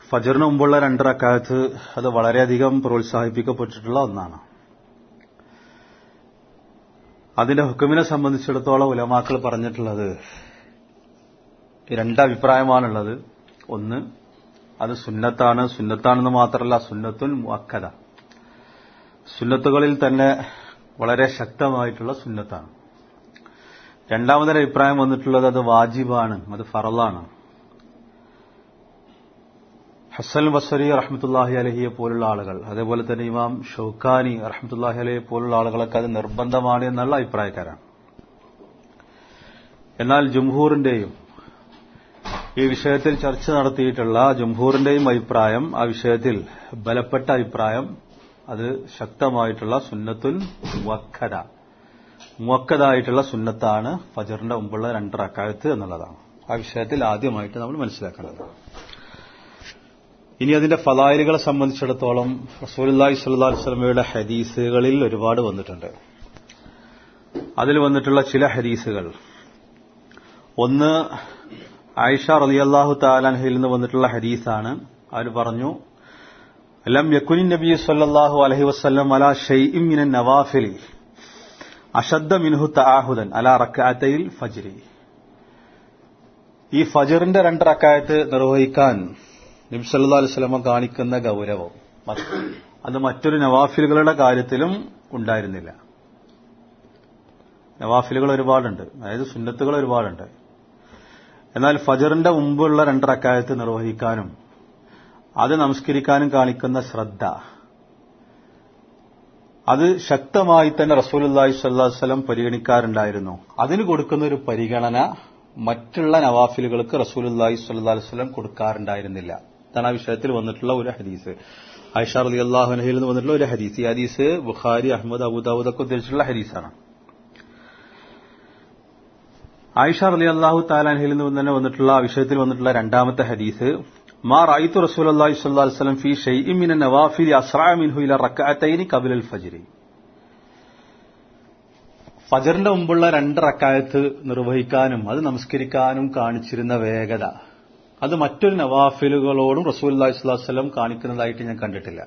ഫജറിന് മുമ്പുള്ള രണ്ട് റക്കാത്ത് അത് വളരെയധികം പ്രോത്സാഹിപ്പിക്കപ്പെട്ടിട്ടുള്ള ഒന്നാണ് അതിന്റെ ഹുക്കുമിനെ സംബന്ധിച്ചിടത്തോളം ഉലമാക്കൾ പറഞ്ഞിട്ടുള്ളത് രണ്ട് അഭിപ്രായമാണുള്ളത് ഒന്ന് അത് സുന്നത്താണ് സുന്നത്താണെന്ന് മാത്രമല്ല സുന്നത്തുൻ മുഅക്കദ സുന്നത്തുകളിൽ തന്നെ വളരെ ശക്തമായിട്ടുള്ള സുന്നത്താണ് രണ്ടാമതൊരു അഭിപ്രായം വന്നിട്ടുള്ളത് അത് വാജിബാണ് അത് ഫറലാണ് ഹസൻ ബസരി റഹ്മത്തുല്ലാഹി അലഹിയെ പോലുള്ള ആളുകൾ അതേപോലെ തന്നെ ഇമാം ഷൌക്കാനി റഹ്മത്തുല്ലാഹി അലഹിയെ പോലുള്ള ആളുകളൊക്കെ അത് നിർബന്ധമാണ് എന്നുള്ള അഭിപ്രായക്കാരാണ് എന്നാൽ ജംഹൂറിന്റെയും ഈ വിഷയത്തിൽ ചർച്ച നടത്തിയിട്ടുള്ള ജംഹൂറിന്റെയും അഭിപ്രായം ആ വിഷയത്തിൽ ബലപ്പെട്ട അഭിപ്രായം അത് ശക്തമായിട്ടുള്ള സുന്നത്തുൽ മുവക്കത മുവക്കതായിട്ടുള്ള സുന്നത്താണ് ഫജറിന്റെ മുമ്പുള്ള രണ്ട് റക്കായത്ത് എന്നുള്ളതാണ് ആ വിഷയത്തിൽ ആദ്യമായിട്ട് നമ്മൾ മനസ്സിലാക്കേണ്ടത് ഇനി അതിന്റെ ഫലായലുകളെ സംബന്ധിച്ചിടത്തോളം റസൂലി സ്വല്ലാ വസ്ലമയുടെ ഹദീസുകളിൽ ഒരുപാട് വന്നിട്ടുണ്ട് അതിൽ വന്നിട്ടുള്ള ചില ഹദീസുകൾ ഒന്ന് ആയിഷ റലിയല്ലാഹു താലാൻഹയിൽ നിന്ന് വന്നിട്ടുള്ള ഹദീസാണ് അവർ പറഞ്ഞു ലം യക്കുനി നബി സല്ലല്ലാഹു അലൈഹി വസല്ലം അലാ ഷൈഇം മിനൻ നവാഫിലി അഷദ്ദ മിൻഹു തആഹുദൻ അലാ റക്അത്തയിൽ ഫജ്രി ഈ ഫജറിന്റെ രണ്ട് റക്കായത്ത് നിർവഹിക്കാൻ നബി സല്ലല്ലാഹു അലൈഹി വസല്ലം കാണിക്കുന്ന ഗൗരവം അത് മറ്റൊരു നവാഫിലുകളുടെ കാര്യത്തിലും ഉണ്ടായിരുന്നില്ല നവാഫിലുകൾ ഒരുപാടുണ്ട് അതായത് സുന്നത്തുകൾ ഒരുപാടുണ്ട് എന്നാൽ ഫജറിന്റെ മുമ്പുള്ള രണ്ടറക്കായത്ത് നിർവഹിക്കാനും അത് നമസ്കരിക്കാനും കാണിക്കുന്ന ശ്രദ്ധ അത് ശക്തമായി തന്നെ റസൂലുല്ലാഹി സ്വല്ലം പരിഗണിക്കാറുണ്ടായിരുന്നു അതിന് കൊടുക്കുന്ന ഒരു പരിഗണന മറ്റുള്ള നവാഫിലുകൾക്ക് റസൂലുല്ലാഹി സ്വല്ലാ വസ്ലം കൊടുക്കാറുണ്ടായിരുന്നില്ല ഇതാണ് ആ വിഷയത്തിൽ വന്നിട്ടുള്ള ഒരു ഹദീസ് ഐഷ അലി അള്ളാഹുനഹിൽ നിന്ന് വന്നിട്ടുള്ള ഒരു ഹദീസ് ഈ ഹദീസ് ബുഖാരി അഹമ്മദ് അബുദാവൂദ് ഒക്കെ ഉദ്ദേശിച്ചുള്ള ഹദീസാണ് ആയിഷ അലി അള്ളാഹു താലാൻഹിൽ നിന്ന് തന്നെ വന്നിട്ടുള്ള ആ വിഷയത്തിൽ വന്നിട്ടുള്ള രണ്ടാമത്തെ ഹദീസ് മാ റായിത്തു റസൂൽ അള്ളാഹി സ്വല്ലാ വസ്ലം ഫി ഷെയ്ഇമിൻ നവാഫിലി അസ്രാ മിൻഹു ഇല റക്കഅത്തൈനി കബിൽ ഫജ്രി ഫജറിന്റെ മുമ്പുള്ള രണ്ട് റക്കായത്ത് നിർവഹിക്കാനും അത് നമസ്കരിക്കാനും കാണിച്ചിരുന്ന വേഗത അത് മറ്റൊരു നവാഫിലുകളോടും റസൂൽ അള്ളാഹി സ്വലാസ്ലം കാണിക്കുന്നതായിട്ട് ഞാൻ കണ്ടിട്ടില്ല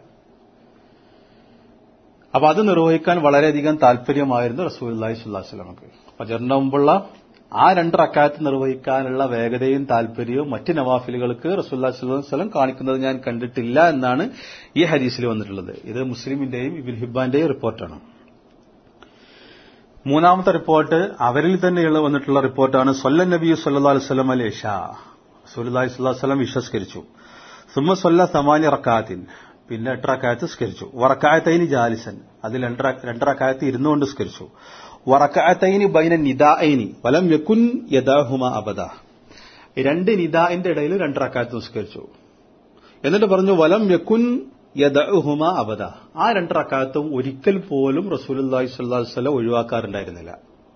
അപ്പൊ അത് നിർവഹിക്കാൻ വളരെയധികം താല്പര്യമായിരുന്നു റസൂൽ അള്ളാഹി സ്വലാസ്ലമക്ക് ഫജറിന്റെ മുമ്പുള്ള ആ രണ്ട് റക്കായത്ത് നിർവഹിക്കാനുള്ള വേഗതയും താല്പര്യവും മറ്റ് നവാഫിലുകൾക്ക് റസൂല്ലാ സ്വലം കാണിക്കുന്നത് ഞാൻ കണ്ടിട്ടില്ല എന്നാണ് ഈ ഹദീസിൽ വന്നിട്ടുള്ളത് ഇത് മുസ്ലിമിന്റെയും ഇബിൻ ഹിബാന്റെയും റിപ്പോർട്ടാണ് മൂന്നാമത്തെ റിപ്പോർട്ട് അവരിൽ തന്നെയുള്ള വന്നിട്ടുള്ള റിപ്പോർട്ടാണ് സൊല്ല നബി സല്ലാ അലുവലം അൽ ഇഷ സുല്ലാഹി സ്വല്ലം വിശ്വസ്കരിച്ചു സുമ്മ സൊല്ല സമാനി റക്കാത്തിൻ പിന്നെ എട്ട് റക്കായത്ത് സ്കരിച്ചു വറക്കായത്തൈനി ജാലിസൻ അതിൽ രണ്ട് റക്കായത്ത് ഇരുന്നുകൊണ്ട് സ്കരിച്ചു വറക്കായത്തൈനി ബൈന നിദാഐനി വലം യക്കുൻ യദാഹുമ അബദ രണ്ട് നിദാന്റെ ഇടയിൽ രണ്ട് റക്കായത്ത് നിസ്കരിച്ചു എന്നിട്ട് പറഞ്ഞു വലം യക്കുൻ യദഹുമ അബദ ആ രണ്ട് റക്കായത്തും ഒരിക്കൽ പോലും റസൂലി സ്വല്ലം ഒഴിവാക്കാറുണ്ടായിരുന്നില്ല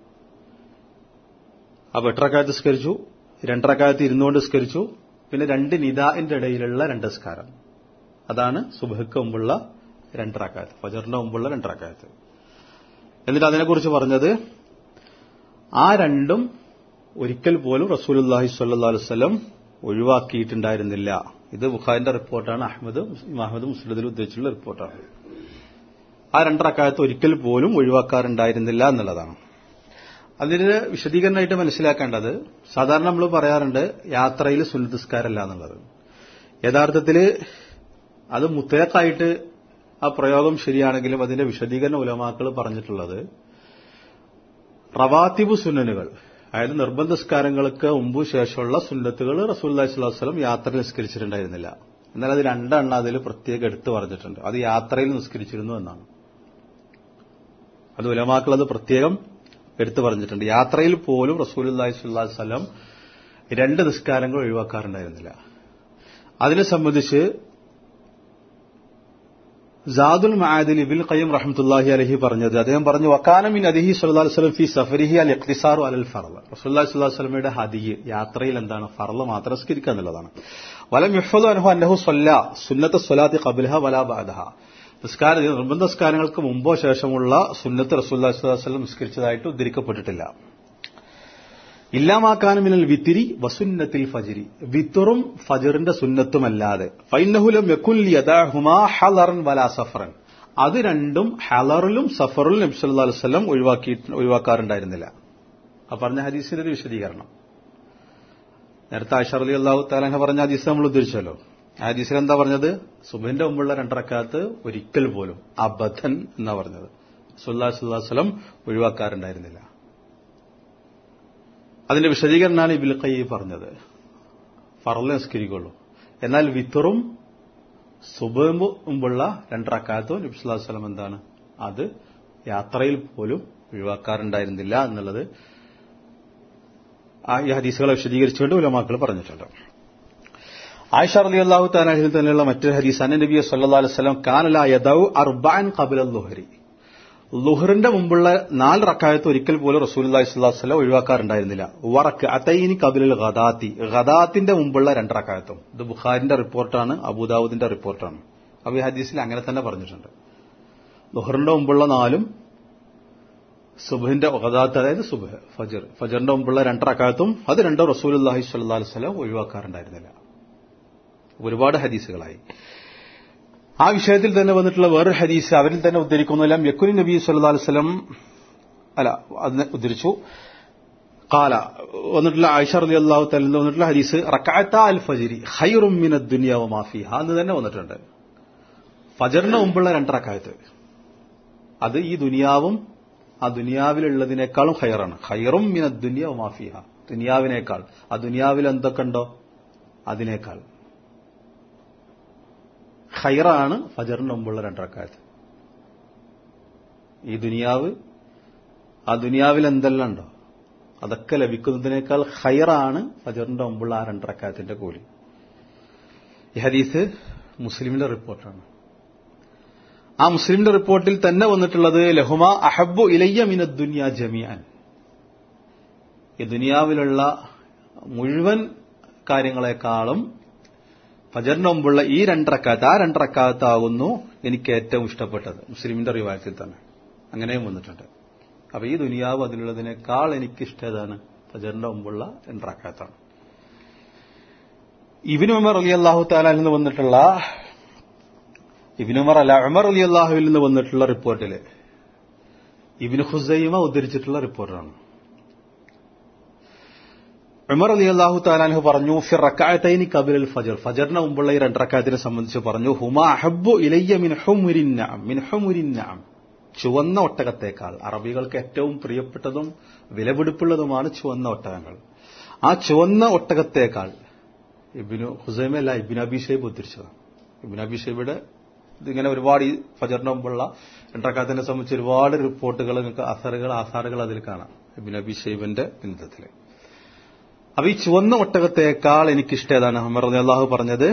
അപ്പൊ എട്ടറക്കായത്ത് സ്കരിച്ചു രണ്ടറക്കായത്ത് ഇരുന്നുകൊണ്ട് സ്കരിച്ചു പിന്നെ രണ്ട് നിദാന്റെ ഇടയിലുള്ള രണ്ട് സ്കാരം അതാണ് സുബഹയ്ക്ക് മുമ്പുള്ള രണ്ടറക്കായത്ത് ഫജറിന്റെ മുമ്പുള്ള രണ്ടറക്കായത്ത് എന്നിട്ട് അതിനെക്കുറിച്ച് പറഞ്ഞത് ആ രണ്ടും ഒരിക്കൽ പോലും റസൂലുല്ലാഹി സ്വല്ലാ വസ്ലം ഒഴിവാക്കിയിട്ടുണ്ടായിരുന്നില്ല ഇത് ബുഖാരിന്റെ റിപ്പോർട്ടാണ് അഹമ്മദ് അഹമ്മദ് മുസ്ലിദിൽ ഉദ്ദേശിച്ചുള്ള റിപ്പോർട്ടാണ് ആ രണ്ടറക്കാലത്ത് ഒരിക്കൽ പോലും ഒഴിവാക്കാറുണ്ടായിരുന്നില്ല എന്നുള്ളതാണ് അതിന് വിശദീകരണമായിട്ട് മനസ്സിലാക്കേണ്ടത് സാധാരണ നമ്മൾ പറയാറുണ്ട് യാത്രയിൽ സുന്നതിസ്കാരമല്ല എന്നുള്ളത് യഥാർത്ഥത്തിൽ അത് മുത്തലക്കായിട്ട് ആ പ്രയോഗം ശരിയാണെങ്കിലും അതിന്റെ വിശദീകരണ ഉലമാക്കൾ പറഞ്ഞിട്ടുള്ളത് റവാത്തിബ് സുന്നനുകൾ അതായത് നിർബന്ധസ്കാരങ്ങൾക്ക് മുമ്പ് ശേഷമുള്ള സുന്നത്തുകൾ റസൂല്ലി സ്വലാസ്ലം യാത്രയിൽ നിസ്കരിച്ചിട്ടുണ്ടായിരുന്നില്ല എന്നാൽ അത് രണ്ടെണ്ണം അതിൽ പ്രത്യേകം എടുത്തു പറഞ്ഞിട്ടുണ്ട് അത് യാത്രയിൽ നിസ്കരിച്ചിരുന്നു എന്നാണ് അത് ഉലമാക്കൾ അത് പ്രത്യേകം എടുത്തു പറഞ്ഞിട്ടുണ്ട് യാത്രയിൽ പോലും റസൂലി സ്വല്ലാ വല്ലം രണ്ട് നിസ്കാരങ്ങൾ ഒഴിവാക്കാറുണ്ടായിരുന്നില്ല അതിനെ സംബന്ധിച്ച് ജാദുൽ മആദിൽ ഇബിൻ ഖയ്യം റഹ്മത്തുള്ളാഹി അലഹി പറഞ്ഞത് അദ്ദേഹം പറഞ്ഞു വക്കാനമിൻ അദിഹി സല്ലല്ലാഹു അലൈഹി വസല്ലം ഫി സഫരിഹി അൽ ഇഖ്തിസാറു അലൽ ഫർള് റസൂലുള്ളാഹി സ്വല്ലല്ലാഹു അലൈഹി വസല്ലമയുടെ ഹദിയ് യാത്രയിൽ എന്താണ് ഫർള് മാത്രം സ്കരിക്കുക എന്നുള്ളതാണ് വലം യുഹ്ഫദു അൻഹു അന്നഹു സ്വല്ല സുന്നത്ത സ്വലാത്തി ഖബ്ലഹ വലാ ബഅദഹ നിസ്കാര നിർബന്ധ നിസ്കാരങ്ങൾക്ക് മുമ്പോ ശേഷമുള്ള സുന്നത്ത് റസൂലുള്ളാഹി സ്വല്ലല്ലാഹു അലൈഹി വസല്ലം നിസ്കരിച്ചതായിട്ട് ഉദ്ധരിക്കപ്പെട്ടിട്ടില്ല ഇല്ലാമാക്കാൻ മിനൽ വിത്തിരി വസുന്നത്തിൽ ഫജിരി വിത്തുറും ഫജറിന്റെ സുന്നത്തുമല്ലാതെ ഫൈനഹുലം യക്കുൽ യദാഹുമാ ഹലറൻ വലാ സഫറൻ അത് രണ്ടും ഹലറിലും സഫറിലും നബി സല്ലല്ലാഹു അലൈഹി വസല്ലം ഒഴിവാക്കി ഒഴിവാക്കാറുണ്ടായിരുന്നില്ല ആ പറഞ്ഞ ഹദീസിന്റെ ഒരു വിശദീകരണം നേരത്തെ ആയിഷ റളി അള്ളാഹു താലാഹ പറഞ്ഞ ഹദീസ് നമ്മൾ ഉദ്ധരിച്ചല്ലോ ആ ഹദീസിൽ എന്താ പറഞ്ഞത് സുബഹിന്റെ മുമ്പുള്ള രണ്ടറക്കാത്ത് ഒരിക്കൽ പോലും അബദ്ധൻ എന്നാ പറഞ്ഞത് സുല്ലാ സുല്ലാസ്ലം ഒഴിവാക്കാറുണ്ടായിരുന്നില്ല അതിന്റെ വിശദീകരണമാണ് ഇബിൽ കൈ പറഞ്ഞത് ഫറല് നിസ്കരിക്കുള്ളൂ എന്നാൽ വിത്തറും സുബഹ് മുമ്പുള്ള രണ്ടറക്കാത്തും നബി സ്വല്ലല്ലാഹു അലൈഹി വസല്ലം എന്താണ് അത് യാത്രയിൽ പോലും ഒഴിവാക്കാറുണ്ടായിരുന്നില്ല എന്നുള്ളത് ആ ഈ ഹദീസുകളെ വിശദീകരിച്ചുകൊണ്ട് ഉലമാക്കൾ പറഞ്ഞിട്ടുണ്ട് ആയിഷ റലി അള്ളാഹു താലാഹിൽ തന്നെയുള്ള മറ്റൊരു ഹദീസ് അന്ന നബി സല്ലാ അലൈഹി സ്വലം കാനല യദൌ അർബാൻ കബിൽ ലുഹരി ലുഹറിന്റെ മുമ്പുള്ള നാല് റക്കായത്ത് ഒരിക്കൽ പോലും റസൂൽ അള്ളാഹി സ്വല്ലാഹു വസ്ലം ഒഴിവാക്കാറുണ്ടായിരുന്നില്ല വറക്ക് അതൈനി കബിലുൽ ഗദാത്തി ഗദാത്തിന്റെ മുമ്പുള്ള രണ്ട് റക്കായത്തും ഇത് ബുഖാരിന്റെ റിപ്പോർട്ടാണ് അബൂദാവുദിന്റെ റിപ്പോർട്ടാണ് അപ്പൊ ഈ ഹദീസിൽ അങ്ങനെ തന്നെ പറഞ്ഞിട്ടുണ്ട് ലുഹറിന്റെ മുമ്പുള്ള നാലും സുബഹിന്റെ ഗദാത്ത് അതായത് സുബഹ് ഫജർ ഫജറിന്റെ മുമ്പുള്ള രണ്ടറക്കാലത്തും അത് രണ്ടോ റസൂൽ അള്ളാഹി സ്വല്ലാ വസ്ലം ഒഴിവാക്കാറുണ്ടായിരുന്നില്ല ഒരുപാട് ഹദീസുകളായി ആ വിഷയത്തിൽ തന്നെ വന്നിട്ടുള്ള വേറൊരു ഹദീസ് അവരിൽ തന്നെ ഉദ്ധരിക്കുന്നെല്ലാം യക്കുനി നബി സല്ലാ വസ്ലം അല്ല അതിനെ ഉദ്ധരിച്ചു കാല വന്നിട്ടുള്ള ആയിഷ റലി അള്ളാഹു തലിന് വന്നിട്ടുള്ള ഹദീസ് റക്കാത്ത അൽ ഫജിരി ഹൈറും മിന ദുനിയാവ് മാഫിഹ എന്ന് തന്നെ വന്നിട്ടുണ്ട് ഫജറിന് മുമ്പുള്ള രണ്ടറക്കായത്ത് അത് ഈ ദുനിയാവും ആ ദുനിയാവിലുള്ളതിനേക്കാളും ഹയറാണ് ഹയറും മിന ദുനിയ മാഫിഹ ദുനിയാവിനേക്കാൾ ആ ദുനിയാവിൽ എന്തൊക്കെ ഉണ്ടോ അതിനേക്കാൾ ഹൈറാണ് ഫജറിന് മുമ്പുള്ള രണ്ടറക്കാലത്ത് ഈ ദുനിയാവ് ആ ദുനിയാവിൽ എന്തെല്ലാം ഉണ്ടോ അതൊക്കെ ലഭിക്കുന്നതിനേക്കാൾ ഹൈറാണ് ഫജറിന്റെ മുമ്പുള്ള ആ രണ്ടറക്കാലത്തിന്റെ കൂലി ഈ ഹദീസ് മുസ്ലിമിന്റെ റിപ്പോർട്ടാണ് ആ മുസ്ലിമിന്റെ റിപ്പോർട്ടിൽ തന്നെ വന്നിട്ടുള്ളത് ലഹുമ അഹബു ഇലയ്യ മിന ദുനിയ ജമിയാൻ ഈ ദുനിയാവിലുള്ള മുഴുവൻ കാര്യങ്ങളെക്കാളും ഫജറിന് മുമ്പുള്ള ഈ രണ്ടറക്കാലത്ത് ആ രണ്ടറക്കാലത്താകുന്നു എനിക്ക് ഏറ്റവും ഇഷ്ടപ്പെട്ടത് മുസ്ലിമിന്റെ റിവായത്തിൽ തന്നെ അങ്ങനെയും വന്നിട്ടുണ്ട് അപ്പൊ ഈ ദുനിയാവ് അതിലുള്ളതിനേക്കാൾ എനിക്ക് ഇഷ്ടതാണ് ഫജറിന്റെ മുമ്പുള്ള രണ്ടറക്കാലത്താണ് ഇബിന് ഉമർ അലി അള്ളാഹു താലിൽ നിന്ന് വന്നിട്ടുള്ള ഇബിന് ഉമർ അല്ല ഉമർ അലി അള്ളാഹുവിൽ നിന്ന് വന്നിട്ടുള്ള റിപ്പോർട്ടില് ഇബിന് ഹുസൈമ ഉദ്ധരിച്ചിട്ടുള്ള റിപ്പോർട്ടാണ് ഉമർ അലി അള്ളാഹു താലാൻഹു പറഞ്ഞു ഫിർ റക്കായത്തൈനി കബിൽ ഫജർ ഫജറിന് മുമ്പുള്ള ഈ രണ്ടറക്കായത്തിനെ സംബന്ധിച്ച് പറഞ്ഞു ഹുമ അഹബു ഇലയ്യ മിൻ ഹുമുരിന്നാം മിൻ ഹുമുരിന്നാം ചുവന്ന ഒട്ടകത്തേക്കാൾ അറബികൾക്ക് ഏറ്റവും പ്രിയപ്പെട്ടതും വിലപിടിപ്പുള്ളതുമാണ് ചുവന്ന ഒട്ടകങ്ങൾ ആ ചുവന്ന ഒട്ടകത്തേക്കാൾ ഇബിനു ഹുസൈമല്ല ഇബിൻ അബിഷേബ് ഉദ്ധരിച്ചതാണ് ഇബിൻ അബിഷേബിയുടെ ഇതിങ്ങനെ ഒരുപാട് ഈ ഫജറിന് മുമ്പുള്ള രണ്ടറക്കാത്തിനെ സംബന്ധിച്ച് ഒരുപാട് റിപ്പോർട്ടുകൾ നിങ്ങൾക്ക് അസറുകൾ ആസാറുകൾ അതിൽ കാണാം ഇബിൻ അബിഷേബിന്റെ ബന്ധത്തില് അപ്പൊ ഈ ചുവന്ന ഒട്ടകത്തേക്കാൾ എനിക്കിഷ്ടം ഏതാണ് ഹമർ അള്ളാഹു പറഞ്ഞത്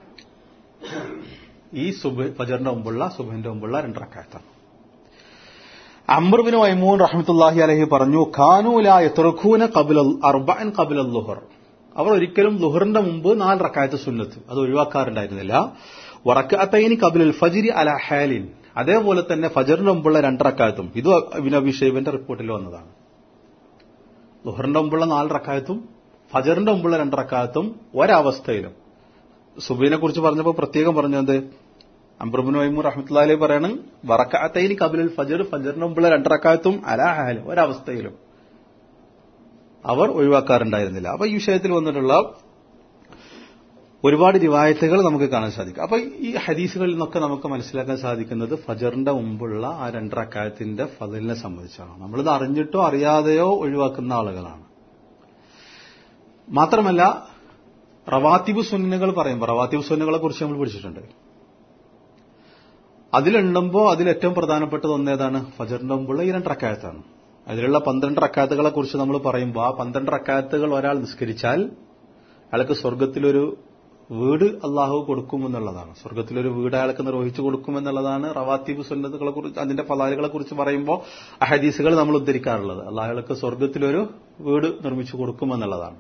ഈ സുബ് ഫജറിന്റെ മുമ്പുള്ള സുബഹിന്റെ മുമ്പുള്ള രണ്ടറക്കായത്താണ് അമ്രുബിന് വൈമൂൻ റഹ്മത്തുല്ലാഹി അലഹി പറഞ്ഞു ഖാനൂല യത്രുഖൂന കബിൽ അർബൻ കബിൽ ലുഹർ അവർ ഒരിക്കലും ലുഹറിന്റെ മുമ്പ് നാല് റക്കായത്ത് സുന്നത്ത് അത് ഒഴിവാക്കാറുണ്ടായിരുന്നില്ല വറക്കത്തൈനി കബിൽ ഫജിരി അല ഹാലിൻ അതേപോലെ തന്നെ ഫജറിന്റെ മുമ്പുള്ള രണ്ടറക്കായത്തും ഇത് അബിനബിഷേബിന്റെ റിപ്പോർട്ടിൽ വന്നതാണ് ലുഹറിന്റെ മുമ്പുള്ള നാല് റക്കായത്തും ഫജറിന്റെ മുമ്പുള്ള രണ്ടറക്കാലത്തും ഒരവസ്ഥയിലും സുബൈനെ കുറിച്ച് പറഞ്ഞപ്പോൾ പ്രത്യേകം പറഞ്ഞത് അംബ്രബിൻ വൈമൂർ റഹ്മത്തുല്ലാലി പറയാണ് വറക്കാത്തൈനി കബിലുൽ ഫജർ ഫജറിന് മുമ്പുള്ള രണ്ടറക്കാലത്തും അലാഹാല് ഒരവസ്ഥയിലും അവർ ഒഴിവാക്കാറുണ്ടായിരുന്നില്ല അപ്പൊ ഈ വിഷയത്തിൽ വന്നിട്ടുള്ള ഒരുപാട് റിവായത്തുകൾ നമുക്ക് കാണാൻ സാധിക്കും അപ്പൊ ഈ ഹദീസുകളിൽ നിന്നൊക്കെ നമുക്ക് മനസ്സിലാക്കാൻ സാധിക്കുന്നത് ഫജറിന്റെ മുമ്പുള്ള ആ രണ്ടറക്കാലത്തിന്റെ ഫതിലിനെ സംബന്ധിച്ചാണ് നമ്മളിത് അറിഞ്ഞിട്ടോ അറിയാതെയോ ഒഴിവാക്കുന്ന ആളുകളാണ് മാത്രമല്ല റവാത്തിബ് സുന്നകൾ പറയുമ്പോൾ റവാത്തിബ് സുന്നകളെ കുറിച്ച് നമ്മൾ പഠിച്ചിട്ടുണ്ട് അതിലുണ്ടുമ്പോൾ അതിൽ ഏറ്റവും പ്രധാനപ്പെട്ടത് ഒന്നേതാണ് ഫജറിന്റെ മുമ്പുള്ള ഈ രണ്ട് റക്കായത്താണ് അതിലുള്ള പന്ത്രണ്ട് റക്കാത്തുകളെ കുറിച്ച് നമ്മൾ പറയുമ്പോൾ ആ പന്ത്രണ്ട് റക്കാത്തുകൾ ഒരാൾ നിസ്കരിച്ചാൽ അയാൾക്ക് സ്വർഗത്തിലൊരു വീട് അള്ളാഹു കൊടുക്കുമെന്നുള്ളതാണ് സ്വർഗത്തിലൊരു വീട് അയാൾക്ക് നിർവഹിച്ചു കൊടുക്കുമെന്നുള്ളതാണ് റവാത്തിബ് സുന്നത്തുകളെ കുറിച്ച് അതിന്റെ ഫലാലുകളെ കുറിച്ച് പറയുമ്പോൾ ആ ഹദീസുകൾ നമ്മൾ ഉദ്ധരിക്കാറുള്ളത് അള്ളാഹുകൾക്ക് സ്വർഗത്തിലൊരു വീട് നിർമ്മിച്ചു കൊടുക്കുമെന്നുള്ളതാണ്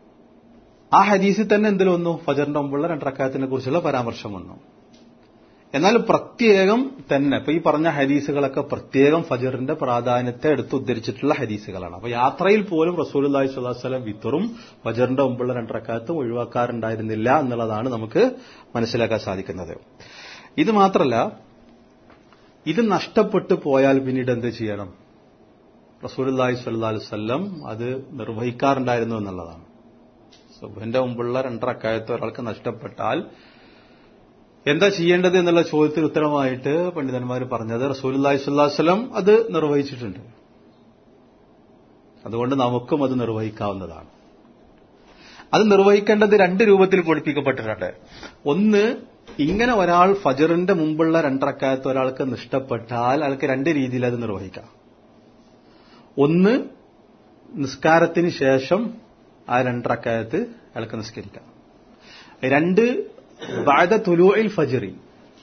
ആ ഹദീസിൽ തന്നെ എന്തിൽ വന്നു ഫജറിന്റെ മുമ്പുള്ള രണ്ടറക്കായത്തിനെ കുറിച്ചുള്ള പരാമർശം വന്നു എന്നാൽ പ്രത്യേകം തന്നെ ഇപ്പൊ ഈ പറഞ്ഞ ഹദീസുകളൊക്കെ പ്രത്യേകം ഫജറിന്റെ പ്രാധാന്യത്തെ എടുത്ത് ഉദ്ധരിച്ചിട്ടുള്ള ഹദീസുകളാണ് അപ്പൊ യാത്രയിൽ പോലും റസൂൽ അള്ളാഹി സ്വലാസ്ലം വിത്തറും ഫജറിന്റെ മുമ്പുള്ള രണ്ടരക്കാലത്തും ഒഴിവാക്കാറുണ്ടായിരുന്നില്ല എന്നുള്ളതാണ് നമുക്ക് മനസ്സിലാക്കാൻ സാധിക്കുന്നത് ഇത് മാത്രമല്ല ഇത് നഷ്ടപ്പെട്ടു പോയാൽ പിന്നീട് എന്ത് ചെയ്യണം റസൂലി സ്വല്ലാ വല്ലം അത് നിർവഹിക്കാറുണ്ടായിരുന്നു എന്നുള്ളതാണ് സുബിന്റെ മുമ്പുള്ള രണ്ടരക്കാലത്ത് ഒരാൾക്ക് നഷ്ടപ്പെട്ടാൽ എന്താ ചെയ്യേണ്ടത് എന്നുള്ള ചോദ്യത്തിന് ഉത്തരമായിട്ട് പണ്ഡിതന്മാർ പറഞ്ഞത് റസൂലി സ്വല്ലാസ്ലം അത് നിർവഹിച്ചിട്ടുണ്ട് അതുകൊണ്ട് നമുക്കും അത് നിർവഹിക്കാവുന്നതാണ് അത് നിർവഹിക്കേണ്ടത് രണ്ട് രൂപത്തിൽ പഠിപ്പിക്കപ്പെട്ടിട്ടുണ്ട് ഒന്ന് ഇങ്ങനെ ഒരാൾ ഫജറിന്റെ മുമ്പുള്ള രണ്ടരക്കാലത്ത് ഒരാൾക്ക് നഷ്ടപ്പെട്ടാൽ അയാൾക്ക് രണ്ട് രീതിയിൽ അത് നിർവഹിക്കാം ഒന്ന് നിസ്കാരത്തിന് ശേഷം ആ രണ്ടരക്കാലത്ത് അയാൾക്ക് നിസ്കരിക്കാം രണ്ട് ബാദ തുലൂഇൽ ഫജറി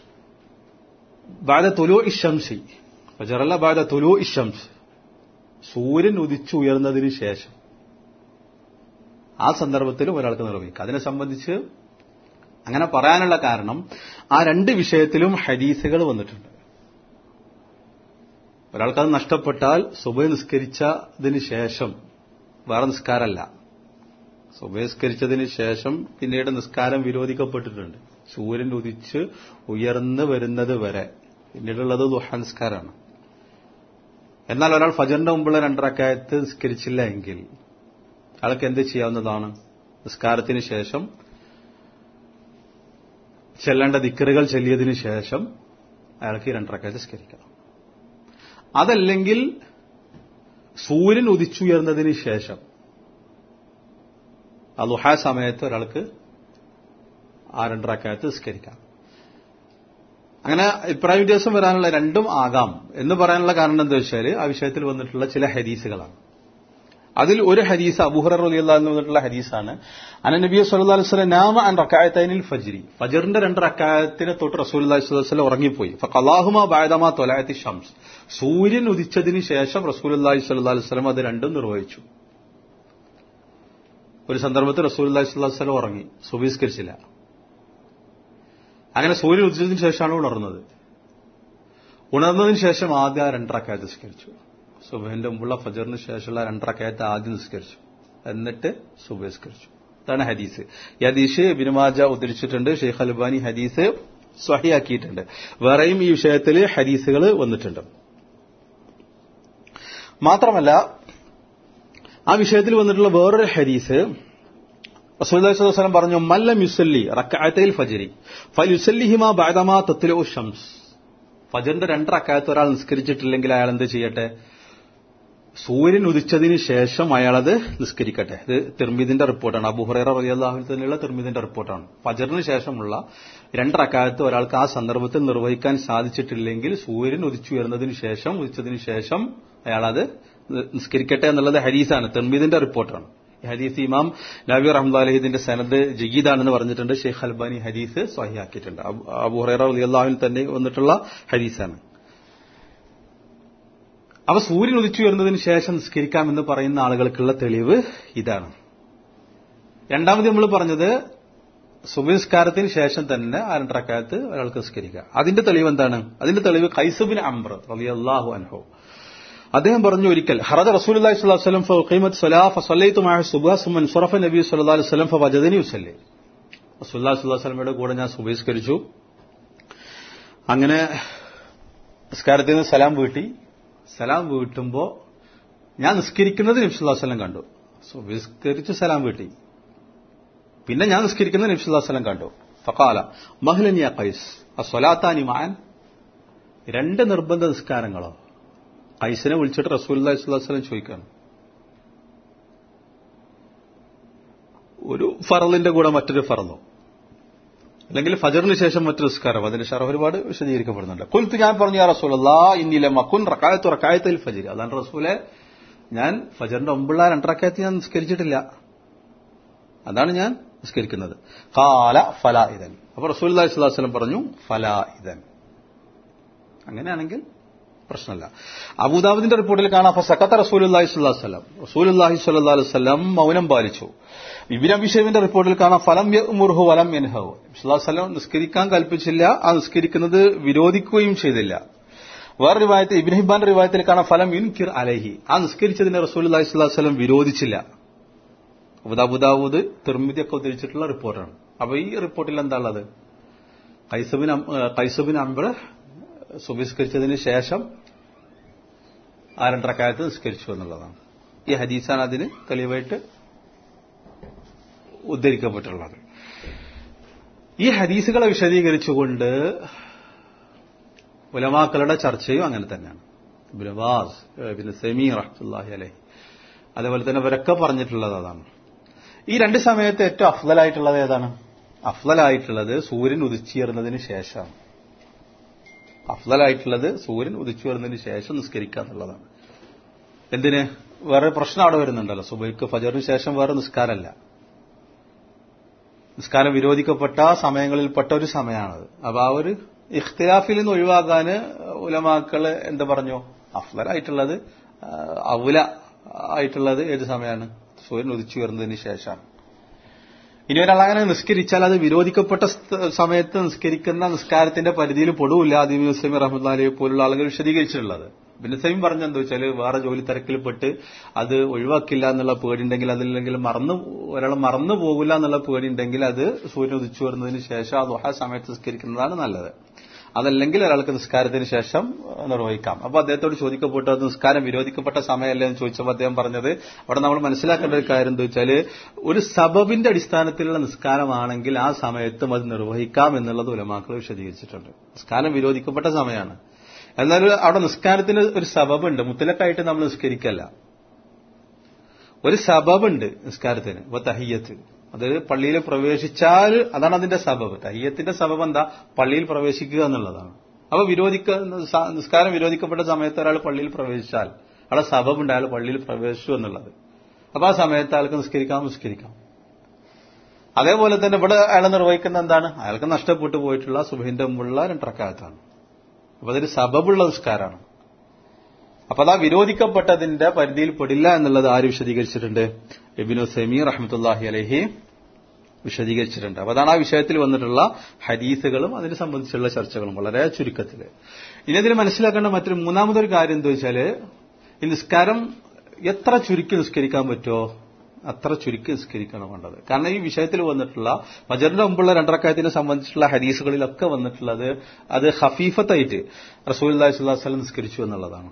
ബാദ തുലൂ ഇഷംസി ഫജറല്ല ബാദ തുലൂ ഇഷംസ് സൂര്യൻ ഉദിച്ചുയർന്നതിന് ശേഷം ആ സന്ദർഭത്തിലും ഒരാൾക്ക് നിർവഹിക്കാം അതിനെ സംബന്ധിച്ച് അങ്ങനെ പറയാനുള്ള കാരണം ആ രണ്ട് വിഷയത്തിലും ഹദീസുകൾ വന്നിട്ടുണ്ട് ഒരാൾക്കത് നഷ്ടപ്പെട്ടാൽ സുബൈ നിസ്കരിച്ചതിന് ശേഷം വേറെ നിസ്കാരമല്ല സുബൈ നിസ്കരിച്ചതിന് ശേഷം പിന്നീട് നിസ്കാരം വിരോധിക്കപ്പെട്ടിട്ടുണ്ട് സൂര്യൻ ഉദിച്ച് ഉയർന്നു വരുന്നത് വരെ പിന്നീടുള്ളത് ദുഹ നിസ്കാരമാണ് എന്നാൽ ഒരാൾ ഫജറിന്റെ മുമ്പുള്ള രണ്ടരക്കായത്ത് നിസ്കരിച്ചില്ല എങ്കിൽ അയാൾക്ക് എന്ത് ചെയ്യാവുന്നതാണ് നിസ്കാരത്തിന് ശേഷം ചെല്ലേണ്ട ദിക്കറുകൾ ചെല്ലിയതിനു ശേഷം അയാൾക്ക് ഈ രണ്ടരക്കായത്ത് നിസ്കരിക്കാം അതല്ലെങ്കിൽ സൂര്യൻ ഉദിച്ചുയർന്നതിന് ശേഷം ആ ലുഹ സമയത്ത് ഒരാൾക്ക് ആ രണ്ടരക്കായത്ത് നിസ്കരിക്കാം അങ്ങനെ അഭിപ്രായ വ്യത്യാസം വരാനുള്ള രണ്ടും ആകാം എന്ന് പറയാനുള്ള കാരണം എന്താ വെച്ചാൽ ആ വിഷയത്തിൽ വന്നിട്ടുള്ള ചില ഹദീസുകളാണ് അതിൽ ഒരു ഹദീസ് അബുഹർ റലിയുള്ള വന്നിട്ടുള്ള ഹദീസാണ് അന നബി സല്ലല്ലാഹു അലൈഹി വസല്ലം നാമ അൻ റകഅത്തൈനിൽ ഫജ്രി ഫജറിന്റെ രണ്ട് റകഅത്തിനെ തൊട്ട് റസൂലുള്ളാഹി സ്വല്ലല്ലാഹു അലൈഹി വസല്ലം ഉറങ്ങിപ്പോയി ഫഖല്ലാഹുമ ബഅദമാ തൊലഅത്തി ഷംസ് സൂര്യൻ ഉദിച്ചതിന് ശേഷം റസൂലുള്ളാഹി സ്വല്ലല്ലാഹു അലൈഹി വസല്ലം അത് രണ്ടും നിർവഹിച്ചു ഒരു സന്ദർഭത്തിൽ റസൂലുള്ളാഹി സ്വല്ലല്ലാഹു അലൈഹി വസല്ലം ഉറങ്ങി സുബഹിസ്കരിച്ചില്ല അങ്ങനെ സൂര്യൻ ഉദിച്ചതിന് ശേഷമാണ് ഉണർന്നത് ഉണർന്നതിന് ശേഷം ആദ്യം ആ രണ്ടറക്കായത്ത് നിസ്കരിച്ചു സുബഹിന്റെ മുമ്പുള്ള ഫജറിന് ശേഷമുള്ള രണ്ടറക്കായത്ത് ആദ്യം നിസ്കരിച്ചു എന്നിട്ട് സുബഹിസ്കരിച്ചു ഇതാണ് ഹദീസ് ഈ ഹദീസ് ബിനുമാജ ഉദ്ധരിച്ചിട്ടുണ്ട് ഷെയ്ഖ് അൽബാനി ഹദീസ് സ്വഹിയാക്കിയിട്ടുണ്ട് വേറെയും ഈ വിഷയത്തിൽ ഹദീസുകൾ വന്നിട്ടുണ്ട് മാത്രമല്ല ആ വിഷയത്തിൽ വന്നിട്ടുള്ള വേറൊരു ഹദീസ് റസൂലുള്ളാഹി പറഞ്ഞു മല്ലം യുസല്ലി റക്അത്തൈൽ ഫജ്രി ഫലുസല്ലിഹിമ ബഅദമാ തത്ലു ഷംസ് ഫജറിന്റെ രണ്ട് റക്അത്ത് ഒരാൾ നിസ്കരിച്ചിട്ടില്ലെങ്കിൽ അയാൾ എന്ത് ചെയ്യട്ടെ സൂര്യൻ ഉദിച്ചതിന് ശേഷം അയാളത് നിസ്കരിക്കട്ടെ ഇത് തിർമിദിന്റെ റിപ്പോർട്ടാണ് അബുഹുറൈറ റളിയല്ലാഹു തന്നെയുള്ള തിർമിദിന്റെ റിപ്പോർട്ടാണ് ഫജറിന് ശേഷമുള്ള രണ്ടറക്കാലത്ത് ഒരാൾക്ക് ആ സന്ദർഭത്തിൽ നിർവഹിക്കാൻ സാധിച്ചിട്ടില്ലെങ്കിൽ സൂര്യൻ ഉദിച്ചുയർന്നതിന് ശേഷം ഉദിച്ചതിന് ശേഷം അയാളത് നിസ്കരിക്കട്ടെ എന്നുള്ളത് ഹരീസാണ് തിർമിദിന്റെ റിപ്പോർട്ടാണ് ഹദീസ് ഇമാം നബി റഹ്മദ് ഇതിന്റെ സനദ് ജഗീദാണെന്ന് പറഞ്ഞിട്ടുണ്ട് ഷെയ്ഖ് അൽബാനി ഹദീസ് സ്വഹിയാക്കിയിട്ടുണ്ട് അബുഹുറൈറ റളിയല്ലാഹുവിൽ തന്നെ വന്നിട്ടുള്ള ഹദീസാണ് അവ സൂര്യൻ ഉദിച്ചു വരുന്നതിന് ശേഷം നിസ്കരിക്കാമെന്ന് പറയുന്ന ആളുകൾക്കുള്ള തെളിവ് ഇതാണ് രണ്ടാമത് നമ്മൾ പറഞ്ഞത് സുബിസ്കാരത്തിന് ശേഷം തന്നെ ആ രണ്ടരക്കാലത്ത് ഒരാൾക്ക് നിസ്കരിക്കുക അതിന്റെ തെളിവ് എന്താണ് അതിന്റെ തെളിവ് കൈസുബിൻ അംബ്ര റളിയല്ലാഹു അൻഹു അദ്ദേഹം പറഞ്ഞു ഒരിക്കൽ ഹറദ റസൂലുള്ളാഹി സ്വല്ലല്ലാഹു അലൈഹി വസല്ലം ഫഖീമത്ത് സ്വലാ ഫസല്ലൈതു മഅ സുബ്ഹ സുമ്മൻ സറഫ നബി സ്വല്ലല്ലാഹു അലൈഹി വസല്ലം ഫവജദനി യുസല്ലി റസൂലുള്ളാഹി സ്വല്ലല്ലാഹു അലൈഹി വസല്ലമയുടെ കൂടെ ഞാൻ സുബഹിസ്കരിച്ചു അങ്ങനെ നിസ്കാരത്തിൽ നിന്ന് സലാം വീട്ടി സലാം വീട്ടുമ്പോ ഞാൻ നിസ്കരിക്കുന്നത് നബി സ്വല്ലല്ലാഹു അലൈഹി വസല്ലം കണ്ടു സുബഹിസ്കരിച്ച് സലാം വീട്ടി പിന്നെ ഞാൻ നിസ്കരിക്കുന്നത് നബി സ്വല്ലല്ലാഹു അലൈഹി വസല്ലം കണ്ടു ഫഖാല മഹ്ലൻ യാ ഖൈസ് അസ്വലാത്താനി മാൻ രണ്ട് നിർബന്ധ നിസ്കാരങ്ങളോ ഐസിനെ വിളിച്ചിട്ട് റസൂൽ അള്ളാഹിസ്വല്ലം ചോദിക്കാണ് ഒരു ഫറലിന്റെ കൂടെ മറ്റൊരു ഫറലോ അല്ലെങ്കിൽ ഫജറിന് ശേഷം മറ്റൊരു നിസ്കാരം അതിന്റെ ഷറഫ് ഒരുപാട് വിശദീകരിക്കപ്പെടുന്നുണ്ട് കുൽത്ത് ഞാൻ പറഞ്ഞു റസൂൽ അല്ലാ ഇന്നിലെ മക്കുൻ റക്കായത്ത് റക്കായത്തിൽ ഫജിർ അതാണ് റസൂലെ ഞാൻ ഫജറിന്റെ ഒമ്പുള്ള രണ്ടറക്കായത്ത് ഞാൻ നിസ്കരിച്ചിട്ടില്ല അതാണ് ഞാൻ നിസ്കരിക്കുന്നത് കാല ഫലാ ഇതൻ അപ്പൊ റസൂൽ അള്ളാഹി സ്വലാസ്ലം പറഞ്ഞു ഫലാ ഇതൻ അങ്ങനെയാണെങ്കിൽ പ്രശ്നമല്ല അബൂദാബുദിന്റെ റിപ്പോർട്ടിൽ കാണാം അപ്പൊ സക്കത്ത റസൂലുല്ലാഹി സ്വല്ലാ വസ്ലം റസൂലുല്ലാഹി സ്വല്ലാ വസ്ലം മൗനം പാലിച്ചു ഇബിൻ അഭിഷേവിന്റെ റിപ്പോർട്ടിൽ കാണാം ഫലം മുർഹു വലം എൻഹു വസ്ലം നിസ്കരിക്കാൻ കൽപ്പിച്ചില്ല ആ നിസ്കരിക്കുന്നത് വിരോധിക്കുകയും ചെയ്തില്ല വേറെ റിവായത്ത് ഇബിൻ ഹിബാന്റെ റിവായത്തിൽ കാണാം ഫലം യുൻകിർ അലഹി ആ നിസ്കരിച്ചതിനെ റസൂൽ അലൈഹി സ്വലാഹു വസ്ലം വിരോധിച്ചില്ല അബുദാബുദാവൂദ് തിർമിതിയൊക്കെ ഉദ്ധരിച്ചിട്ടുള്ള റിപ്പോർട്ടാണ് അപ്പൊ ഈ റിപ്പോർട്ടിൽ എന്താ ഉള്ളത് കൈസബിൻ കൈസബിൻ അംബർ സുബിസ്കരിച്ചതിന് ശേഷം ആ രണ്ടരക്കാലത്ത് നിസ്കരിച്ചു എന്നുള്ളതാണ് ഈ ഹദീസാണ് അതിന് തെളിവായിട്ട് ഉദ്ധരിക്കപ്പെട്ടുള്ളത് ഈ ഹദീസുകളെ വിശദീകരിച്ചുകൊണ്ട് ഉലമാക്കളുടെ ചർച്ചയും അങ്ങനെ തന്നെയാണ് ബിനവാസ് പിന്നെ സെമി റഹ്മുല്ലാഹി അലഹി അതേപോലെ തന്നെ ഇവരൊക്കെ പറഞ്ഞിട്ടുള്ളത് അതാണ് ഈ രണ്ട് സമയത്ത് ഏറ്റവും അഫ്ലലായിട്ടുള്ളത് ഏതാണ് അഫ്ലലായിട്ടുള്ളത് സൂര്യൻ ഉദിച്ചുയർന്നതിന് ശേഷമാണ് അഫ്ലലായിട്ടുള്ളത് സൂര്യൻ ഉദിച്ചുയർന്നതിന് ശേഷം നിസ്കരിക്കുക എന്നുള്ളതാണ് എന്തിന് വേറെ പ്രശ്നം അവിടെ വരുന്നുണ്ടല്ലോ സുബൈക്ക് ഫജറിന് ശേഷം വേറെ നിസ്കാരമല്ല നിസ്കാരം വിരോധിക്കപ്പെട്ട സമയങ്ങളിൽപ്പെട്ട ഒരു സമയമാണത് അപ്പൊ ആ ഒരു ഇഖ്തിലാഫിൽ നിന്ന് ഒഴിവാക്കാൻ ഉലമാക്കള് എന്താ പറഞ്ഞു അഫ്ലലായിട്ടുള്ളത് അവല ആയിട്ടുള്ളത് ഏത് സമയമാണ് സൂര്യൻ ഉദിച്ചു വരുന്നതിന് ശേഷമാണ് ഇനി ഒരാൾ അങ്ങനെ നിസ്കരിച്ചാൽ അത് വിരോധിക്കപ്പെട്ട സമയത്ത് നിസ്കരിക്കുന്ന നിസ്കാരത്തിന്റെ പരിധിയിൽ പൊടുവില്ല അദീം മുസ്ലിം റഹ്മദ്ദാലിയെ പോലുള്ള ആളുകൾ വിശദീകരിച്ചിട്ടുള്ളത് പിന്നെ സെയിം പറഞ്ഞ എന്താ വെച്ചാൽ വേറെ ജോലി തിരക്കിൽപ്പെട്ട് അത് ഒഴിവാക്കില്ല എന്നുള്ള പേടിയുണ്ടെങ്കിൽ അതില്ലെങ്കിൽ മറന്നു ഒരാൾ മറന്നു പോകില്ല എന്നുള്ള പേടിയുണ്ടെങ്കിൽ അത് സൂര്യൻ ഉദിച്ചു വരുന്നതിന് ശേഷം ആ ദുഹ സമയത്ത് നിസ്കരിക്കുന്നതാണ് നല്ലത് അതല്ലെങ്കിൽ ഒരാൾക്ക് നിസ്കാരത്തിന് ശേഷം നിർവഹിക്കാം അപ്പൊ അദ്ദേഹത്തോട് ചോദിക്കപ്പെട്ടത് നിസ്കാരം വിരോധിക്കപ്പെട്ട സമയമല്ലേ എന്ന് ചോദിച്ചപ്പോൾ അദ്ദേഹം പറഞ്ഞത് അവിടെ നമ്മൾ മനസ്സിലാക്കേണ്ട ഒരു കാര്യം എന്താ വെച്ചാൽ ഒരു സബബിന്റെ അടിസ്ഥാനത്തിലുള്ള നിസ്കാരമാണെങ്കിൽ ആ സമയത്തും അത് നിർവഹിക്കാം എന്നുള്ളത് ഉലമാക്കൾ വിശദീകരിച്ചിട്ടുണ്ട് നിസ്കാരം വിരോധിക്കപ്പെട്ട സമയമാണ് എന്നാൽ അവിടെ നിസ്കാരത്തിന് ഒരു സബബുണ്ട് മുത്തലക്കായിട്ട് നമ്മൾ നിസ്കരിക്കല്ല ഒരു സബബുണ്ട് നിസ്കാരത്തിന് ഇപ്പൊ തഹിയത്ത് അത് പള്ളിയിൽ പ്രവേശിച്ചാൽ അതാണ് അതിന്റെ സബബ് തഹിയത്തിന്റെ സബബ് എന്താ പള്ളിയിൽ പ്രവേശിക്കുക എന്നുള്ളതാണ് അപ്പൊ വിരോധിക്ക നിസ്കാരം വിരോധിക്കപ്പെട്ട സമയത്ത് ഒരാൾ പള്ളിയിൽ പ്രവേശിച്ചാൽ അവിടെ സബബുണ്ട് അയാൾ പള്ളിയിൽ പ്രവേശിച്ചു എന്നുള്ളത് അപ്പൊ ആ സമയത്ത് അയാൾക്ക് നിസ്കരിക്കാം നിസ്കരിക്കാം അതേപോലെ തന്നെ ഇവിടെ അയാൾ നിർവഹിക്കുന്ന എന്താണ് അയാൾക്ക് നഷ്ടപ്പെട്ടു പോയിട്ടുള്ള സുബഹിന്റെ മുമ്പുള്ള രണ്ടറക്കാലത്താണ് അപ്പൊ അതൊരു സബബുള്ള നിസ്കാരമാണ് അപ്പൊ അതാ വിരോധിക്കപ്പെട്ടതിന്റെ പരിധിയിൽ പെടില്ല എന്നുള്ളത് ആര് വിശദീകരിച്ചിട്ടുണ്ട് എബിനു സെമി റഹ്മത്തുല്ലാഹി അലഹി വിശദീകരിച്ചിട്ടുണ്ട് അപ്പൊ അതാണ് ആ വിഷയത്തിൽ വന്നിട്ടുള്ള ഹദീസുകളും അതിനെ സംബന്ധിച്ചുള്ള ചർച്ചകളും വളരെ ചുരുക്കത്തിൽ ഇനി അതിൽ മനസ്സിലാക്കേണ്ട മറ്റൊരു മൂന്നാമതൊരു കാര്യം എന്താ വെച്ചാല് ഈ നിസ്കാരം എത്ര ചുരുക്കി നിസ്കരിക്കാൻ പറ്റുമോ അത്ര ചുരുക്കി നിസ്കരിക്കണം വേണ്ടത് കാരണം ഈ വിഷയത്തിൽ വന്നിട്ടുള്ള മജറിന്റെ മുമ്പുള്ള രണ്ടരക്കാര്യത്തിനെ സംബന്ധിച്ചുള്ള ഹദീസുകളിലൊക്കെ വന്നിട്ടുള്ളത് അത് ഹഫീഫത്തായിട്ട് റസൂൽ അള്ളാഹി സ്വല്ലാ വസ്ലം നിസ്കരിച്ചു എന്നുള്ളതാണ്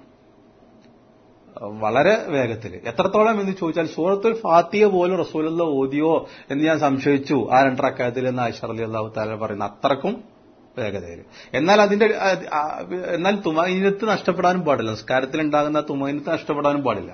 വളരെ വേഗത്തിൽ എത്രത്തോളം എന്ന് ചോദിച്ചാൽ സൂറത്തുൽ ഫാത്തിയ പോലും റസൂലുള്ള ഓതിയോ എന്ന് ഞാൻ സംശയിച്ചു ആ രണ്ടരക്കാര്യത്തിൽ എന്ന് ആയിഷ അലി അള്ളാഹു താല പറയുന്ന അത്രക്കും വേഗതയിൽ എന്നാൽ അതിന്റെ എന്നാൽ തുമൈനത്ത് നഷ്ടപ്പെടാനും പാടില്ല നിസ്കാരത്തിൽ ഉണ്ടാകുന്ന തുമൈനത്ത് നഷ്ടപ്പെടാനും പാടില്ല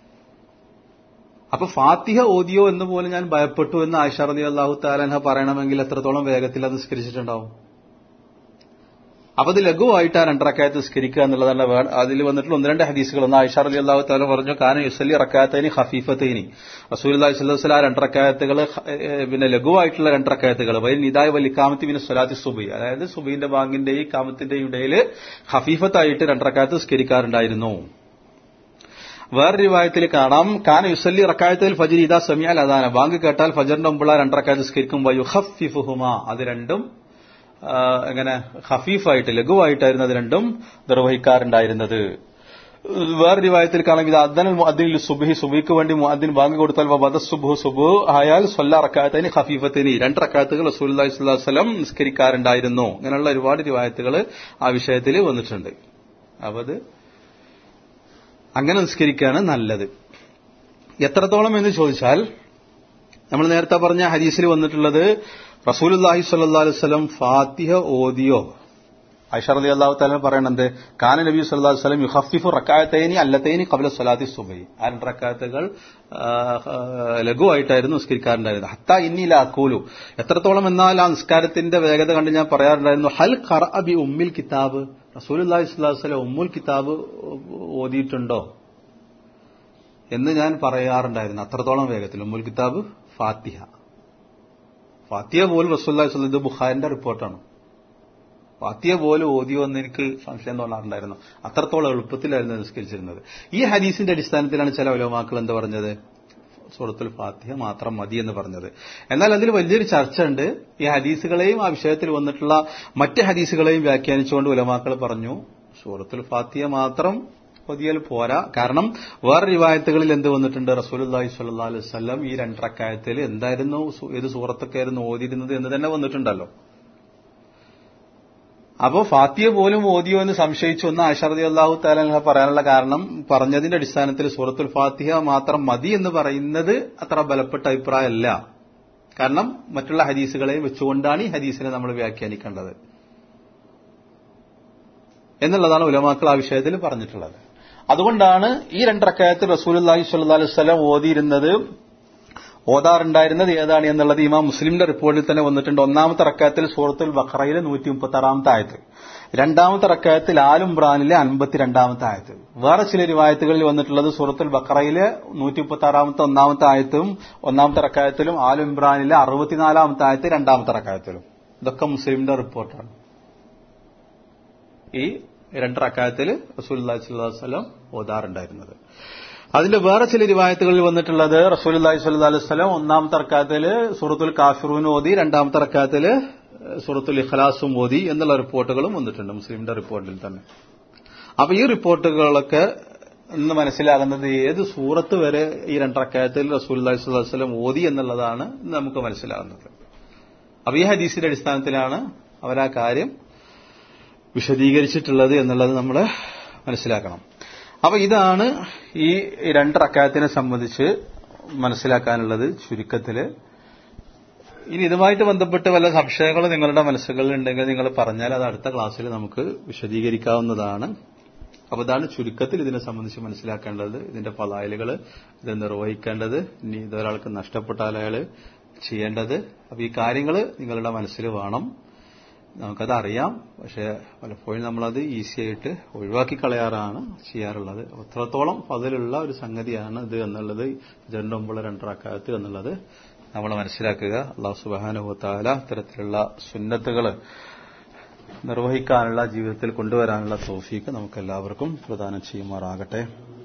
അപ്പൊ ഫാത്തിഹ ഓതിയോ എന്ന് പോലും ഞാൻ ഭയപ്പെട്ടു എന്ന് ആയിഷ റലി അള്ളാഹു താലഹ പറയണമെങ്കിൽ എത്രത്തോളം വേഗത്തിൽ അത് നിസ്കരിച്ചിട്ടുണ്ടാവും അപ്പൊ അത് ലഘുവായിട്ട് ആ രണ്ടറക്കായത്ത് നിസ്കരിക്കുക എന്നുള്ളതാണ് അതിൽ വന്നിട്ടുള്ള ഒന്ന് രണ്ട് ഹദീസുകൾ ഒന്ന് ആയിഷ അലി അള്ളാഹു താല പറഞ്ഞു കാന യുസലി റക്കായത്തേനി ഹഫീഫത്തേനി റസൂൽ അള്ളാഹി സ്വല്ലാ ആ രണ്ടറക്കായത്തുകൾ പിന്നെ ലഘുവായിട്ടുള്ള രണ്ടറക്കായത്തുകൾ വൈൽ നിതായ വലിക്കാമത്തി പിന്നെ സ്വലാത്തി സുബി അതായത് സുബീന്റെ ബാങ്കിന്റെയും കാമത്തിന്റെയും ഇടയിൽ ഹഫീഫത്തായിട്ട് രണ്ടറക്കായത്ത് നിസ്കരിക്കാറുണ്ടായിരുന്നു വേറെ റിവായത്തിൽ കാണാം കാന യുസല്ലി റക്കായത്തിൽ ഫജർ ഇതാ സമിയാൽ അതാണ് ബാങ്ക് കേട്ടാൽ ഫജറിന്റെ മുമ്പുള്ള രണ്ടറക്കായത്ത് നിസ്കരിക്കുമ്പോൾ യുഹഫിഫുഹുമ അത് രണ്ടും എങ്ങനെ ഹഫീഫായിട്ട് ലഘുവായിട്ടായിരുന്നു അത് രണ്ടും നിർവഹിക്കാറുണ്ടായിരുന്നത് വേറെ റിവായത്തിൽ കാണാം ഇത് അദ്ദനൽ മുഅദ്ദിൻ സുബഹി സുബിക്ക് വേണ്ടി മുഅദ്ദിൻ ബാങ്ക് കൊടുത്താൽ വദ സുബഹു സുബു ആയാൽ സ്വല്ല റക്കായത്തിന് ഖഫീഫത്തിന് രണ്ട് റക്കായത്തുകൾ റസൂലുള്ളാഹി സ്വല്ലല്ലാഹു അലൈഹി വസല്ലം നിസ്കരിക്കാറുണ്ടായിരുന്നു അങ്ങനെയുള്ള ഒരുപാട് റിവായത്തുകൾ ആ വിഷയത്തിൽ വന്നിട്ടുണ്ട് അപ്പൊ അത് അങ്ങനെ നിസ്കരിക്കുകയാണ് നല്ലത് എത്രത്തോളം എന്ന് ചോദിച്ചാൽ നമ്മൾ നേരത്തെ പറഞ്ഞ ഹദീസിൽ വന്നിട്ടുള്ളത് റസൂലുല്ലാഹി സ്വല്ലാ അലൈഹി സ്വലം ഫാത്തിഹ ഓദിയോ ഐഷറലി അള്ളാഹു താല പറയണത് കാന നബി സല്ലാ വസ്ലം യുഹഫിഫു റക്കായത്തേനി അല്ലത്തേനി കബല സ്വലാത്തി സുബൈ ആ രണ്ട് റക്കായത്തുകൾ ലഘുവായിട്ടായിരുന്നു നിസ്കരിക്കാറുണ്ടായിരുന്നത് ഹത്ത ഇന്നില അക്കൂലു എത്രത്തോളം എന്നാൽ ആ നിസ്കാരത്തിന്റെ വേഗത കണ്ട് ഞാൻ പറയാറുണ്ടായിരുന്നു ഹൽ ഖറ അബി ഉമ്മിൽ കിതാബ് റസൂലി സ്വലാഹു വസ്ലം ഉമ്മുൽ കിതാബ് ഓതിയിട്ടുണ്ടോ എന്ന് ഞാൻ പറയാറുണ്ടായിരുന്നു അത്രത്തോളം വേഗത്തിൽ ഉമ്മുൽ കിതാബ് ഫാത്തിഹ ഫാത്തിഹ പോലും റസൂല്ലാഹി സ്വലം ഇത് ബുഖാരിന്റെ റിപ്പോർട്ടാണ് ഫാത്തിയ പോലും ഓതിയോ എന്ന് എനിക്ക് സംശയം തോന്നാറുണ്ടായിരുന്നു അത്രത്തോളം എളുപ്പത്തിലായിരുന്നു നിസ്കരിച്ചിരുന്നത് ഈ ഹദീസിന്റെ അടിസ്ഥാനത്തിലാണ് ചില ഉലമാക്കൾ എന്താ പറഞ്ഞത് സൂറത്തുൽ ഫാത്തിഹ മാത്രം മതി എന്ന് പറഞ്ഞത് എന്നാൽ അതിൽ വലിയൊരു ചർച്ച ഉണ്ട് ഈ ഹദീസുകളെയും ആ വിഷയത്തിൽ വന്നിട്ടുള്ള മറ്റ് ഹദീസുകളെയും വ്യാഖ്യാനിച്ചുകൊണ്ട് ഉലമാക്കൾ പറഞ്ഞു സൂറത്തുൽ ഫാത്തിഹ മാത്രം ഒതിയൽ പോരാ കാരണം വേറെ റിവായത്തുകളിൽ എന്ത് വന്നിട്ടുണ്ട് റസൂലുല്ലാഹി സ്വല്ലല്ലാഹു അലൈഹി വസല്ലം ഈ രണ്ടറക്കായത്തിൽ എന്തായിരുന്നു സു- ഏത് സൂറത്തൊക്കെ ആയിരുന്നു ഓതിയിരുന്നത് എന്ന് തന്നെ വന്നിട്ടുണ്ടല്ലോ അപ്പോ ഫാത്തിയ പോലും ഓതിയോ എന്ന് സംശയിച്ചു ഒന്ന് ആഷറദി അള്ളാഹു താല പറയാനുള്ള കാരണം പറഞ്ഞതിന്റെ അടിസ്ഥാനത്തിൽ സൂറത്തുൽ ഫാത്തിഹ മാത്രം മതി എന്ന് പറയുന്നത് അത്ര ബലപ്പെട്ട അഭിപ്രായമല്ല കാരണം മറ്റുള്ള ഹദീസുകളെയും വെച്ചുകൊണ്ടാണ് ഈ ഹദീസിനെ നമ്മൾ വ്യാഖ്യാനിക്കേണ്ടത് എന്നുള്ളതാണ് ഉലമാക്കൾ ആ വിഷയത്തിൽ പറഞ്ഞിട്ടുള്ളത് അതുകൊണ്ടാണ് ഈ രണ്ടറക്കായത്തിൽ റസൂലി സ്വല്ലല്ലാഹു അലൈഹി വസല്ലം ഓതിയിരുന്നത് ഓതാറുണ്ടായിരുന്നത് ഏതാണ് എന്നുള്ളത് ഇമാം മുസ്ലിമിന്റെ റിപ്പോർട്ടിൽ തന്നെ വന്നിട്ടുണ്ട് ഒന്നാമത്തെ റക്കായത്തിൽ സൂറത്തുൽ ബഖറയിലെ നൂറ്റി മുപ്പത്തി ആറാമത്തെ ആയത്ത് രണ്ടാമത്തെ റക്കായത്തിൽ ആലുംബ്രാനിലെ അൻപത്തിരണ്ടാമത്തെ ആയത്ത് വേറെ ചില റിവായത്തുകളിൽ വന്നിട്ടുള്ളത് സൂറത്തുൽ ബഖറയിലെ നൂറ്റി മുപ്പത്തി ആറാമത്തെ ഒന്നാമത്തെ ആയത്തും ഒന്നാമത്തെ റക്കായത്തിലും ആലുംബ്രാനിലെ അറുപത്തിനാലാമത്തെ ആയത്ത് രണ്ടാമത്തെ റക്കായത്തിലും ഇതൊക്കെ മുസ്ലിമിന്റെ റിപ്പോർട്ടാണ് ഈ രണ്ട് റക്കായത്തിൽ റസൂലുള്ളാഹി സ്വല്ലല്ലാഹു അലൈഹി വസല്ലം ഓതാറുണ്ടായിരുന്നത് അതിന്റെ വേറെ ചില റിവായത്തുകളിൽ വന്നിട്ടുള്ളത് റസൂലുള്ളാഹി സ്വല്ലല്ലാഹു അലൈഹി വസല്ലം ഒന്നാമത്തെ റക്കായത്തില് സൂറത്തുൽ കാഫിറൂൻ ഓതി രണ്ടാമത്തെ റക്കായത്തില് സൂറത്തുൽ ഇഖ്ലാസും ഓതി എന്നുള്ള റിപ്പോർട്ടുകളും വന്നിട്ടുണ്ട് മുസ്ലിമിന്റെ റിപ്പോർട്ടിൽ തന്നെ അപ്പൊ ഈ റിപ്പോർട്ടുകളൊക്കെ ഇന്ന് മനസ്സിലാകുന്നത് ഏത് സൂറത്ത് വരെ ഈ രണ്ടറക്കായത്തിൽ റസൂലുള്ളാഹി സ്വല്ലല്ലാഹു അലൈഹി വസല്ലം ഓതി എന്നുള്ളതാണ് ഇന്ന് നമുക്ക് മനസ്സിലാകുന്നത് അപ്പൊ ഈ ഹദീസിന്റെ അടിസ്ഥാനത്തിലാണ് അവർ ആ കാര്യം വിശദീകരിച്ചിട്ടുള്ളത് എന്നുള്ളത് നമ്മൾ മനസ്സിലാക്കണം അപ്പൊ ഇതാണ് ഈ രണ്ട് റക്കായത്തിനെ സംബന്ധിച്ച് മനസ്സിലാക്കാനുള്ളത് ചുരുക്കത്തില് ഇനി ഇതുമായിട്ട് ബന്ധപ്പെട്ട് വല്ല സംശയങ്ങളും നിങ്ങളുടെ മനസ്സുകളിൽ ഉണ്ടെങ്കിൽ നിങ്ങൾ പറഞ്ഞാൽ അത് അടുത്ത ക്ലാസ്സിൽ നമുക്ക് വിശദീകരിക്കാവുന്നതാണ് അപ്പൊ ഇതാണ് ചുരുക്കത്തിൽ ഇതിനെ സംബന്ധിച്ച് മനസ്സിലാക്കേണ്ടത് ഇതിന്റെ പലായലുകൾ ഇത് നിർവഹിക്കേണ്ടത് ഇനി ഇതൊരാൾക്ക് നഷ്ടപ്പെട്ടാൽ അയാൾ ചെയ്യേണ്ടത് അപ്പൊ ഈ കാര്യങ്ങൾ നിങ്ങളുടെ മനസ്സിൽ വേണം നമുക്കത് അറിയാം പക്ഷെ പലപ്പോഴും നമ്മളത് ഈസി ആയിട്ട് ഒഴിവാക്കി കളയാറാണ് ചെയ്യാറുള്ളത് അത്രത്തോളം അതിലുള്ള ഒരു സംഗതിയാണ് ഇത് എന്നുള്ളത് ജന്റെ മുമ്പുള്ള രണ്ടറക്കാലത്ത് എന്നുള്ളത് നമ്മൾ മനസ്സിലാക്കുക അള്ളാഹു സുബാനുഭവത്താല ഇത്തരത്തിലുള്ള സുന്നത്തുകൾ നിർവഹിക്കാനുള്ള ജീവിതത്തിൽ കൊണ്ടുവരാനുള്ള തോഫീക്ക് നമുക്ക് എല്ലാവർക്കും പ്രദാനം ചെയ്യുമാറാകട്ടെ